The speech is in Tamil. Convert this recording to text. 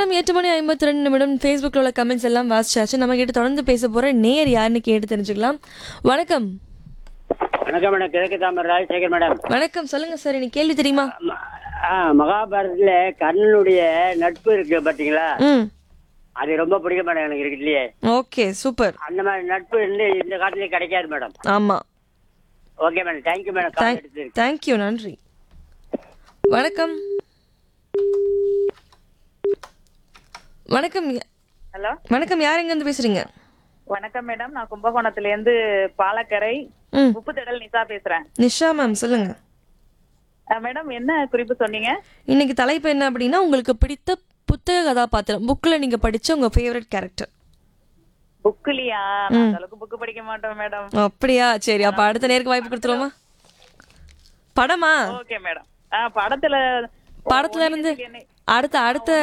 நேரம் எட்டு மணி ஐம்பத்தி ரெண்டு நிமிடம் ஃபேஸ்புக்கில் உள்ள கமெண்ட்ஸ் எல்லாம் வாசிச்சாச்சு நம்ம கிட்ட தொடர்ந்து பேச போற நேர் யாருன்னு கேட்டு தெரிஞ்சுக்கலாம் வணக்கம் வணக்கம் மேடம் கிழக்கு தாமரை ராஜசேகர் மேடம் வணக்கம் சொல்லுங்க சார் எனக்கு கேள்வி தெரியுமா ம- ஆ மகாபாரதத்துல கர்ணனுடைய நட்பு இருக்கு பாத்தீங்களா ம் அது ரொம்ப பிடிக்கும் மேடம் எனக்கு இருக்குல்லையே ஓகே சூப்பர் அந்த மாதிரி நட்பு வந்து இந்த காலத்துல கிடைக்காது மேடம் ஆமா okay madam thank you madam call எடுத்து தேங்க்யூ நன்றி வணக்கம் வணக்கம் யா- ஹலோ வணக்கம் யார் எங்கேருந்து பேசுறீங்க வணக்கம் மேடம் நான் கும்பகோணத்துல இருந்து பாலக்கரை ம் உப்பு திடல் நிசா பேசுறேன் நிஷா மேம் சொல்லுங்க அஹ் மேடம் என்ன குறிப்பு சொன்னீங்க இன்னைக்கு தலைப்பு என்ன அப்படின்னா உங்களுக்கு பிடித்த புத்தக கதாபாத்திரம் புக்கில் நீங்கள் படிச்ச உங்கள் ஃபேவரட் கேரக்டர் புக்குலியா நான் அந்த அளவுக்கு புக்கு படிக்க மாட்டோம் மேடம் அப்படியா சரி அப்போ அடுத்த நேருக்கு வாய்ப்பு கொடுத்துருவோமா படமா ஓகே மேடம் படத்துல படத்துல இருந்து அடுத்த அடுத்த